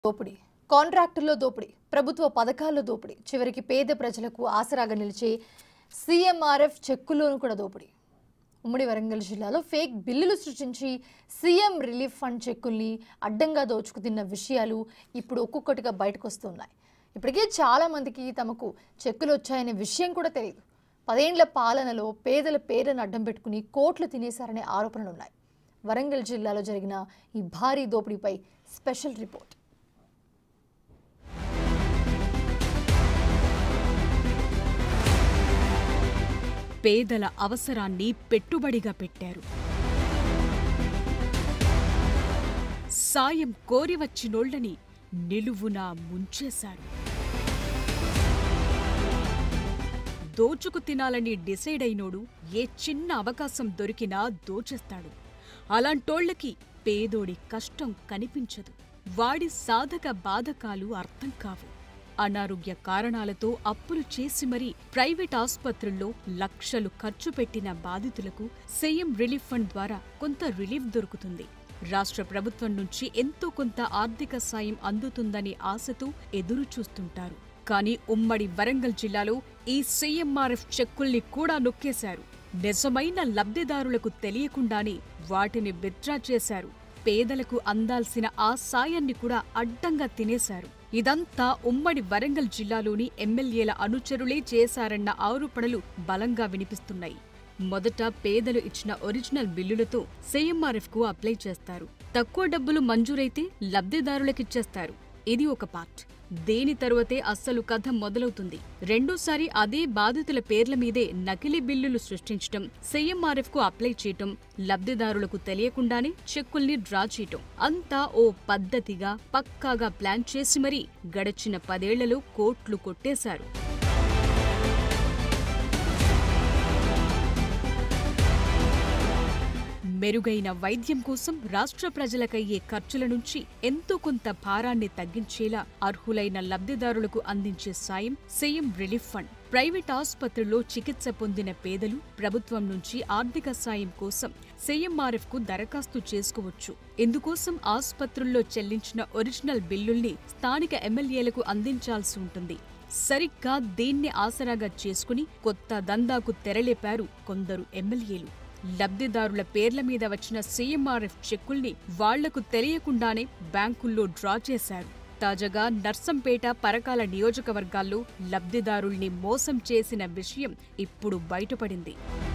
దోపిడీ కాంట్రాక్టుల్లో దోపిడీ ప్రభుత్వ పథకాల్లో దోపిడీ చివరికి పేద ప్రజలకు ఆసరాగా నిలిచే సీఎంఆర్ఎఫ్ చెక్కుల్లోనూ కూడా దోపిడీ ఉమ్మడి వరంగల్ జిల్లాలో ఫేక్ బిల్లులు సృష్టించి సీఎం రిలీఫ్ ఫండ్ చెక్కుల్ని అడ్డంగా దోచుకుతిన్న విషయాలు ఇప్పుడు ఒక్కొక్కటిగా బయటకు వస్తున్నాయి ఇప్పటికే చాలా మందికి తమకు చెక్కులు వచ్చాయనే విషయం కూడా తెలియదు పదేండ్ల పాలనలో పేదల పేర్లను అడ్డం పెట్టుకుని కోట్లు తినేశారనే ఆరోపణలు ఉన్నాయి వరంగల్ జిల్లాలో జరిగిన ఈ భారీ దోపిడీపై స్పెషల్ రిపోర్ట్ పేదల అవసరాన్ని పెట్టుబడిగా పెట్టారు సాయం కోరి వచ్చినోళ్లని నిలువునా ముంచేశారు దోచుకు తినాలని డిసైడ్ అయినోడు ఏ చిన్న అవకాశం దొరికినా దోచేస్తాడు అలాంటోళ్లకి పేదోడి కష్టం కనిపించదు వాడి సాధక బాధకాలు అర్థం కావు అనారోగ్య కారణాలతో అప్పులు చేసి మరీ ప్రైవేట్ ఆసుపత్రుల్లో లక్షలు ఖర్చు పెట్టిన బాధితులకు సీఎం రిలీఫ్ ఫండ్ ద్వారా కొంత రిలీఫ్ దొరుకుతుంది రాష్ట్ర ప్రభుత్వం నుంచి ఎంతో కొంత ఆర్థిక సాయం అందుతుందనే ఆశతో ఎదురు చూస్తుంటారు కానీ ఉమ్మడి వరంగల్ జిల్లాలో ఈ సీఎంఆర్ఎఫ్ చెక్కుల్ని కూడా నొక్కేశారు నిజమైన లబ్ధిదారులకు తెలియకుండానే వాటిని విత్డ్రా చేశారు పేదలకు అందాల్సిన ఆ సాయాన్ని కూడా అడ్డంగా తినేశారు ఇదంతా ఉమ్మడి వరంగల్ జిల్లాలోని ఎమ్మెల్యేల అనుచరులే చేశారన్న ఆరోపణలు బలంగా వినిపిస్తున్నాయి మొదట పేదలు ఇచ్చిన ఒరిజినల్ బిల్లులతో సీఎంఆర్ఎఫ్ కు అప్లై చేస్తారు తక్కువ డబ్బులు మంజూరైతే లబ్ధిదారులకిచ్చేస్తారు ఇది ఒక పార్ట్ దేని తరువాతే అస్సలు కథ మొదలవుతుంది రెండోసారి అదే బాధితుల పేర్ల మీదే నకిలీ బిల్లులు సృష్టించటం సీఎంఆర్ఎఫ్ కు అప్లై చేయటం లబ్ధిదారులకు తెలియకుండానే చెక్కుల్ని డ్రా చేయటం అంతా ఓ పద్ధతిగా పక్కాగా ప్లాన్ చేసి మరీ గడిచిన పదేళ్లలో కోట్లు కొట్టేశారు మెరుగైన వైద్యం కోసం రాష్ట్ర ప్రజలకయ్యే ఖర్చుల నుంచి ఎంతో కొంత భారాన్ని తగ్గించేలా అర్హులైన లబ్ధిదారులకు అందించే సాయం సీఎం రిలీఫ్ ఫండ్ ప్రైవేట్ ఆసుపత్రుల్లో చికిత్స పొందిన పేదలు ప్రభుత్వం నుంచి ఆర్థిక సాయం కోసం సీఎంఆర్ఎఫ్ కు దరఖాస్తు చేసుకోవచ్చు ఇందుకోసం ఆసుపత్రుల్లో చెల్లించిన ఒరిజినల్ బిల్లుల్ని స్థానిక ఎమ్మెల్యేలకు అందించాల్సి ఉంటుంది సరిగ్గా దీన్ని ఆసరాగా చేసుకుని కొత్త దందాకు తెరలేపారు కొందరు ఎమ్మెల్యేలు లబ్ధిదారుల పేర్ల మీద వచ్చిన సీఎంఆర్ఎఫ్ చెక్కుల్ని వాళ్లకు తెలియకుండానే బ్యాంకుల్లో డ్రా చేశారు తాజాగా నర్సంపేట పరకాల నియోజకవర్గాల్లో లబ్ధిదారుల్ని మోసం చేసిన విషయం ఇప్పుడు బయటపడింది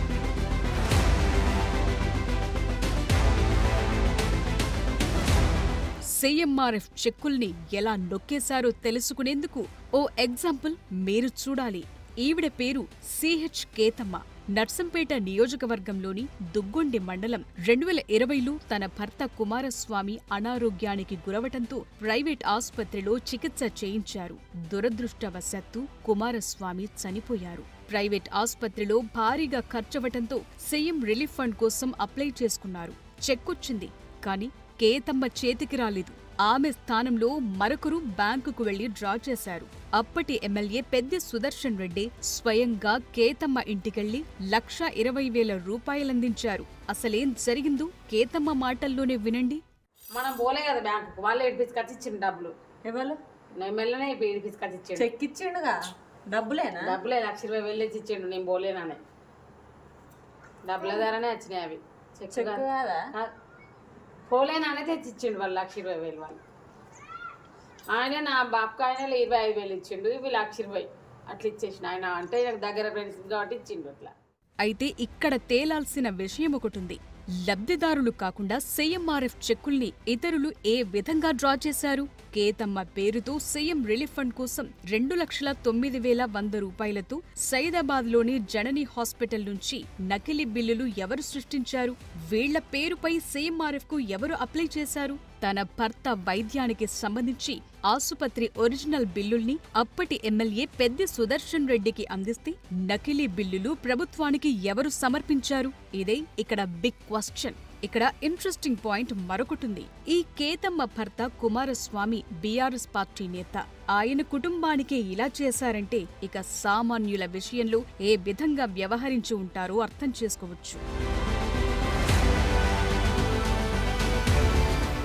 సీఎంఆర్ఎఫ్ చెక్కుల్ని ఎలా నొక్కేశారో తెలుసుకునేందుకు ఓ ఎగ్జాంపుల్ మీరు చూడాలి ఈవిడ పేరు సిహెచ్ కేతమ్మ నర్సంపేట నియోజకవర్గంలోని దుగ్గొండి మండలం రెండు వేల ఇరవైలో తన భర్త కుమారస్వామి అనారోగ్యానికి గురవటంతో ప్రైవేట్ ఆసుపత్రిలో చికిత్స చేయించారు దురదృష్టవశాత్తు కుమారస్వామి చనిపోయారు ప్రైవేట్ ఆసుపత్రిలో భారీగా ఖర్చవటంతో సీఎం రిలీఫ్ ఫండ్ కోసం అప్లై చేసుకున్నారు చెక్కొచ్చింది కానీ కేతమ్మ చేతికి రాలేదు ఆమె స్థానంలో మరొకరు బ్యాంకుకు వెళ్లి డ్రా చేశారు అప్పటి ఎమ్మెల్యే పెద్ది సుదర్శన్ రెడ్డి స్వయంగా కేతమ్మ ఇంటికెళ్లి లక్ష ఇరవై వేల రూపాయలందించారు అసలేం జరిగిందో కేతమ్మ మాటల్లోనే వినండి మనం పోలే కదా బ్యాంకుకు వాళ్ళు ఏడిపించి ఇచ్చిండు డబ్బులు ఎవరు ఎమ్మెల్యేనే ఏడిపించి ఇచ్చిండు చెక్ ఇచ్చిండుగా డబ్బులేనా డబ్బులే లక్ష ఇరవై వేలు ఇచ్చి ఇచ్చిండు నేను పోలేనని డబ్బుల ధరనే వచ్చినాయి అవి చెక్ చెక్ కాదు. కాదా ఆ, పోలేననే తెచ్చి ఇచ్చిండు వాళ్ళు లక్ష ఇరవై వేలు వాళ్ళు ఆయన నా బాబుకు ఆయన ఇరవై ఐదు వేలు ఇచ్చిండు ఇవి లక్ష ఇరవై అట్లా ఇచ్చేసిన ఆయన అంటే నాకు దగ్గర ఫ్రెండ్స్ కాబట్టి ఇచ్చిండు అట్లా అయితే ఇక్కడ తేలాల్సిన విషయం ఒకటుంది లబ్ధిదారులు కాకుండా సీఎంఆర్ఎఫ్ చెక్కుల్ని ఇతరులు ఏ విధంగా డ్రా చేశారు కేతమ్మ పేరుతో సీఎం రిలీఫ్ ఫండ్ కోసం రెండు లక్షల తొమ్మిది వేల వంద రూపాయలతో సైదాబాద్లోని జనని హాస్పిటల్ నుంచి నకిలీ బిల్లులు ఎవరు సృష్టించారు వీళ్ల పేరుపై సీఎంఆర్ఎఫ్ కు ఎవరు అప్లై చేశారు తన భర్త వైద్యానికి సంబంధించి ఆసుపత్రి ఒరిజినల్ బిల్లుల్ని అప్పటి ఎమ్మెల్యే పెద్ది సుదర్శన్ రెడ్డికి అందిస్తే నకిలీ బిల్లులు ప్రభుత్వానికి ఎవరు సమర్పించారు ఇదే ఇక్కడ బిగ్ క్వశ్చన్ ఇక్కడ ఇంట్రెస్టింగ్ పాయింట్ మరొకటుంది ఈ కేతమ్మ భర్త కుమారస్వామి బీఆర్ఎస్ పార్టీ నేత ఆయన కుటుంబానికే ఇలా చేశారంటే ఇక సామాన్యుల విషయంలో ఏ విధంగా వ్యవహరించి ఉంటారో అర్థం చేసుకోవచ్చు ఇక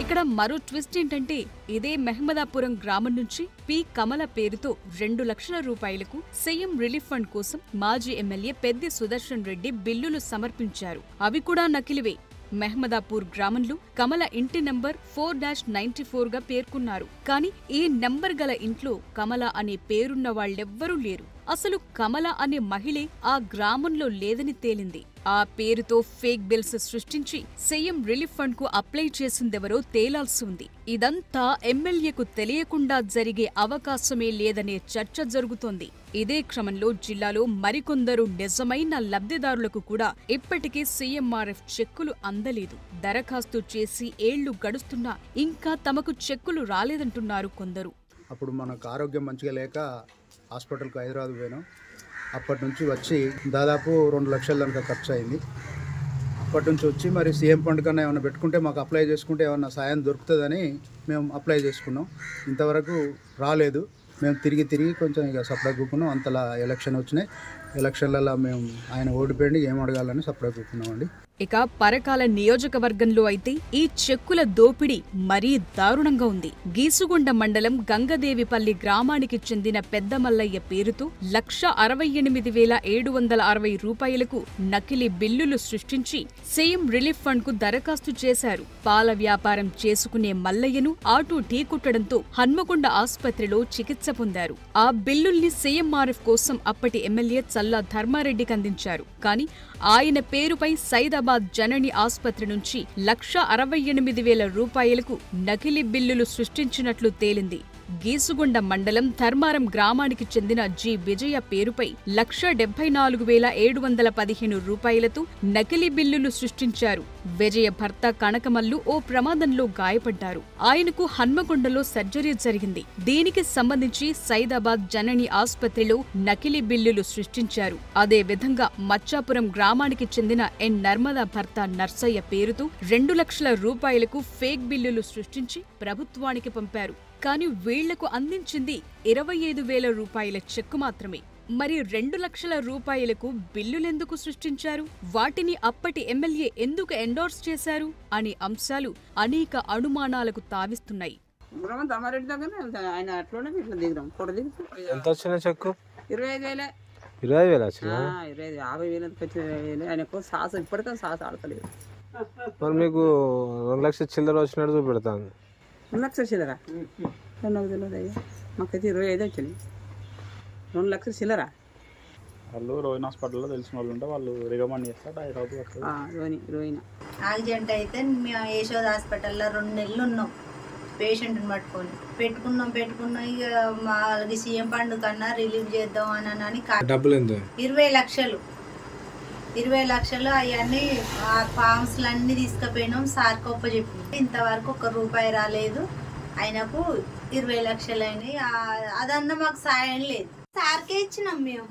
ఇక్కడ మరో ట్విస్ట్ ఏంటంటే ఇదే మెహమ్మదాపురం గ్రామం నుంచి పి కమల పేరుతో రెండు లక్షల రూపాయలకు సీఎం రిలీఫ్ ఫండ్ కోసం మాజీ ఎమ్మెల్యే పెద్ది సుదర్శన్ రెడ్డి బిల్లులు సమర్పించారు అవి కూడా నకిలివే మెహమ్మదాపూర్ గ్రామంలో కమల ఇంటి number four dash ninety four గా పేర్కొన్నారు కానీ ఈ నంబర్ గల ఇంట్లో కమల అనే పేరున్న వాళ్ళెవ్వరూ లేరు అసలు కమల అనే మహిళే ఆ గ్రామంలో లేదని తేలింది ఆ పేరుతో ఫేక్ బిల్స్ సృష్టించి సీఎం రిలీఫ్ ఫండ్ కు అప్లై చేసిందెవరో తేలాల్సి ఉంది ఇదంతా ఎమ్మెల్యేకు తెలియకుండా జరిగే అవకాశమే లేదనే చర్చ జరుగుతోంది ఇదే క్రమంలో జిల్లాలో మరికొందరు నిజమైన లబ్ధిదారులకు కూడా ఇప్పటికీ సీఎంఆర్ఎఫ్ చెక్కులు అందలేదు దరఖాస్తు చేసి ఏళ్లు గడుస్తున్నా ఇంకా తమకు చెక్కులు రాలేదంటున్నారు కొందరు అప్పుడు మనకు ఆరోగ్యం మంచిగా లేక హాస్పిటల్కి హైదరాబాద్ పోయాను అప్పటి నుంచి వచ్చి దాదాపు రెండు లక్షల దాకా ఖర్చు అయింది అప్పటి నుంచి వచ్చి మరి సీఎం ఫండ్ కన్నా ఏమైనా పెట్టుకుంటే మాకు అప్లై చేసుకుంటే ఏమన్నా సాయం దొరుకుతుందని మేము అప్లై చేసుకున్నాం ఇంతవరకు రాలేదు మేము తిరిగి తిరిగి కొంచెం ఇక సప్లై కూకున్నాం అంతలా ఎలక్షన్ వచ్చినాయి ఎలక్షన్లలో మేము ఆయన ఓడిపోయింది ఏం అడగాలని సప్లై కూకున్నామండి ఇక పరకాల నియోజకవర్గంలో అయితే ఈ చెక్కుల దోపిడీ మరీ దారుణంగా ఉంది గీసుగుండ మండలం గంగదేవిపల్లి గ్రామానికి చెందిన పెద్ద మల్లయ్య పేరుతో లక్ష అరవై ఎనిమిది వేల ఏడు వందల అరవై రూపాయలకు నకిలీ బిల్లులు సృష్టించి సీఎం రిలీఫ్ ఫండ్ కు దరఖాస్తు చేశారు పాల వ్యాపారం చేసుకునే మల్లయ్యను ఆటో ఢీకొట్టడంతో హన్మకొండ ఆసుపత్రిలో చికిత్స పొందారు ఆ బిల్లుల్ని సీఎంఆర్ఎఫ్ కోసం అప్పటి ఎమ్మెల్యే చల్లా ధర్మారెడ్డికి అందించారు కానీ ఆయన పేరుపై సైదాబాద్ జనని ఆసుపత్రి నుంచి లక్ష అరవై ఎనిమిది వేల రూపాయలకు నకిలీ బిల్లులు సృష్టించినట్లు తేలింది గీసుగుండ మండలం ధర్మారం గ్రామానికి చెందిన జి విజయ పేరుపై లక్ష డెబ్బై నాలుగు వేల ఏడు వందల పదిహేను రూపాయలతో నకిలీ బిల్లులు సృష్టించారు విజయ భర్త కనకమల్లు ఓ ప్రమాదంలో గాయపడ్డారు ఆయనకు హన్మకొండలో సర్జరీ జరిగింది దీనికి సంబంధించి సైదాబాద్ జనని ఆసుపత్రిలో నకిలీ బిల్లులు సృష్టించారు అదే విధంగా మచ్చాపురం గ్రామానికి చెందిన ఎన్ నర్మదా భర్త నర్సయ్య పేరుతో రెండు లక్షల రూపాయలకు ఫేక్ బిల్లులు సృష్టించి ప్రభుత్వానికి పంపారు కానీ వీళ్లకు అందించింది ఇరవై ఐదు వేల రూపాయల చెక్కు మాత్రమే మరి రెండు లక్షల రూపాయలకు బిల్లులెందుకు సృష్టించారు వాటిని అప్పటి ఎమ్మెల్యే ఎందుకు ఎండోర్స్ చేశారు అనే అంశాలు అనేక అనుమానాలకు తావిస్తున్నాయి బ్రహ్మ దమ్మారెడ్డి దగ్గరనే వెళ్తాను ఆయన అట్లోనే ఇట్లా దిగుదాం ఫోటో దిగుతాం ఎంత వచ్చిన చెక్కు ఇరవై ఐదు వేలే ఇరవై ఐదు వేలు వచ్చిన ఆ, ఇరవై ఐదు యాభై వేలు ఎంత వచ్చిన ఇరవై వేలు ఆయన ఎక్కువ సాహస ఇప్పటికే సాహస ఆడతలేదు మరి మీకు రెండు లక్షల చిల్లర వచ్చినట్టు చూపెడతాను రెండు లక్షలు చిల్లరా నాకు తెలియదు అయ్యా మాకైతే ఇరవై ఐదు వచ్చినాయి రెండు లక్షలు చిల్లరా వాళ్ళు రోహిన్ హాస్పిటల్లో తెలిసిన వాళ్ళు ఉంటే వాళ్ళు రికమెండ్ చేస్తారు హైదరాబాద్ వస్తుంది ఆ, రోహిణి రోహిణ యాక్సిడెంట్ అయితే మేము యశోద హాస్పిటల్లో రెండు నెలలు ఉన్నాం పేషెంట్ని పట్టుకొని పెట్టుకున్నాం పెట్టుకున్నాం ఇక మాది సీఎం ఫండ్ కన్నా రిలీవ్ చేద్దాం అని అని కా- డబ్బులు ఎంత ఇరవై లక్షలు ఇరవై లక్షలు అవన్నీ ఆ ఫామ్స్లు అన్నీ తీసుకుపోయినాం సార్ గొప్ప చెప్పి ఇంతవరకు ఒక రూపాయి రాలేదు ఆయనకు ఇరవై లక్షలు అయినాయి ఆ- అదన్నా మాకు సాయం లేదు సార్కే ఇచ్చినాం మేము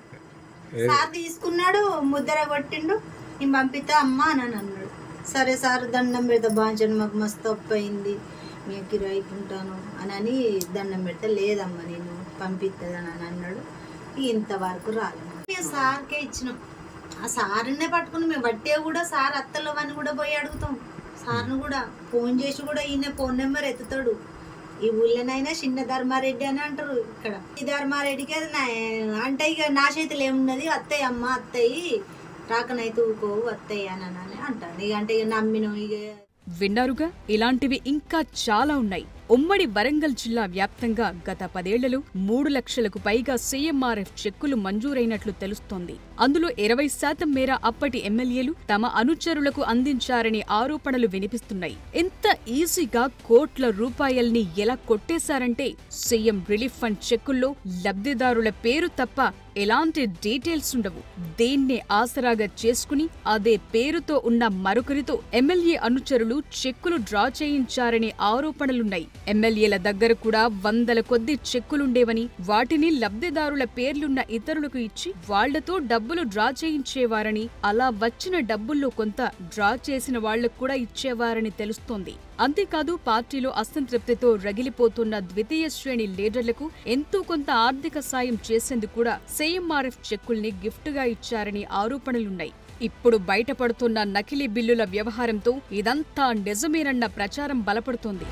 సార్ తీసుకున్నాడు ముద్ర కొట్టిండు నేను పంపితే అమ్మ అని అన్నాడు సరే సార్ దండం పెడతా బాంచను మాకు మస్తు అప్పు అయింది మీకు ఇరవై ఉంటాను అని అని దండం పెడితే లేదమ్మా నేను పంపిస్తుందని అని అన్నాడు ఇంతవరకు రాలేదు మేము సార్కే ఇచ్చినాం ఆ సార్నే పట్టుకుని మేము బట్టే కూడా సార్ అత్తలు అని కూడా పోయి అడుగుతాం సార్ను కూడా ఫోన్ చేసి కూడా ఈయన ఫోన్ నెంబర్ ఎత్తుతాడు ఈ ఊళ్ళోనైనా చిన్న ధర్మారెడ్డి అని అంటారు ఇక్కడ ఈ ధర్మారెడ్డికి అది నా- అంటే ఇక నా చేతిలో ఏమున్నది అత్తయ్య అమ్మ అత్తయ్య రాకనైతే ఊకోవు అత్తయ్య అని అని అంటాను ఇక అంటే ఇక నమ్మినాం ఇక విన్నారుగా ఇలాంటివి ఇంకా చాలా ఉన్నాయి ఉమ్మడి వరంగల్ జిల్లా వ్యాప్తంగా గత పదేళ్లలో మూడు లక్షలకు పైగా సీఎంఆర్ఎఫ్ చెక్కులు మంజూరైనట్లు తెలుస్తోంది అందులో ఇరవై శాతం మేర అప్పటి ఎమ్మెల్యేలు తమ అనుచరులకు అందించారనే ఆరోపణలు వినిపిస్తున్నాయి ఇంత ఈజీగా కోట్ల రూపాయల్ని ఎలా కొట్టేశారంటే సీఎం రిలీఫ్ ఫండ్ చెక్కుల్లో లబ్ధిదారుల పేరు తప్ప ఎలాంటి డీటెయిల్స్ ఉండవు దేన్నే ఆసరాగా చేసుకుని అదే పేరుతో ఉన్న మరొకరితో ఎమ్మెల్యే అనుచరులు చెక్కులు డ్రా చేయించారనే ఆరోపణలున్నాయి ఎమ్మెల్యేల దగ్గర కూడా వందల కొద్ది చెక్కులుండేవని వాటిని లబ్ధిదారుల పేర్లున్న ఇతరులకు ఇచ్చి వాళ్లతో డబ్బులు డ్రా చేయించేవారని అలా వచ్చిన డబ్బుల్లో కొంత డ్రా చేసిన వాళ్లకు కూడా ఇచ్చేవారని తెలుస్తోంది అంతేకాదు పార్టీలో అసంతృప్తితో రగిలిపోతున్న ద్వితీయ శ్రేణి లీడర్లకు ఎంతో కొంత ఆర్థిక సాయం చేసేందుకు కూడా సీఎంఆర్ఎఫ్ చెక్కుల్ని గిఫ్ట్గా ఇచ్చారని ఆరోపణలున్నాయి ఇప్పుడు బయటపడుతున్న నకిలీ బిల్లుల వ్యవహారంతో ఇదంతా నిజమేనన్న ప్రచారం బలపడుతోంది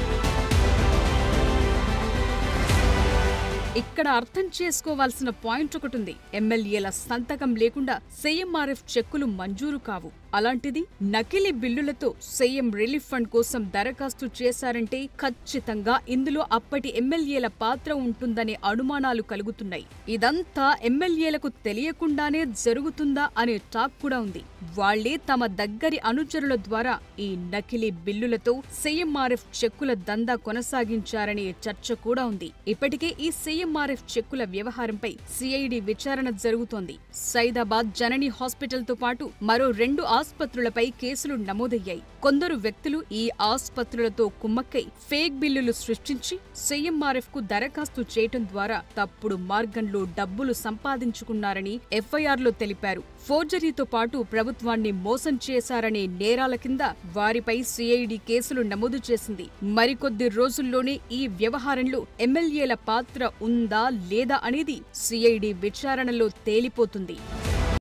ఇక్కడ అర్థం చేసుకోవాల్సిన పాయింట్ ఒకటుంది ఎమ్మెల్యేల సంతకం లేకుండా సీఎంఆర్ఎఫ్ చెక్కులు మంజూరు కావు అలాంటిది నకిలీ బిల్లులతో సీఎం రిలీఫ్ ఫండ్ కోసం దరఖాస్తు చేశారంటే ఖచ్చితంగా ఇందులో అప్పటి ఎమ్మెల్యేల పాత్ర ఉంటుందనే అనుమానాలు కలుగుతున్నాయి ఇదంతా ఎమ్మెల్యేలకు తెలియకుండానే జరుగుతుందా అనే టాక్ కూడా ఉంది వాళ్లే తమ దగ్గరి అనుచరుల ద్వారా ఈ నకిలీ బిల్లులతో సీఎంఆర్ఎఫ్ చెక్కుల దందా కొనసాగించారనే చర్చ కూడా ఉంది ఇప్పటికే ఈ సీఎంఆర్ఎఫ్ చెక్కుల వ్యవహారంపై సిఐడి విచారణ జరుగుతోంది సైదాబాద్ జనని హాస్పిటల్ తో పాటు మరో రెండు ఆస్పత్రులపై కేసులు నమోదయ్యాయి కొందరు వ్యక్తులు ఈ ఆస్పత్రులతో కుమ్మక్కై ఫేక్ బిల్లులు సృష్టించి సీఎంఆర్ఎఫ్ కు దరఖాస్తు చేయటం ద్వారా తప్పుడు మార్గంలో డబ్బులు సంపాదించుకున్నారని ఎఫ్ఐఆర్ లో తెలిపారు ఫోర్జరీతో పాటు ప్రభుత్వాన్ని మోసం చేశారనే నేరాల కింద వారిపై సిఐడి కేసులు నమోదు చేసింది మరికొద్ది రోజుల్లోనే ఈ వ్యవహారంలో ఎమ్మెల్యేల పాత్ర ఉందా లేదా అనేది సిఐడి విచారణలో తేలిపోతుంది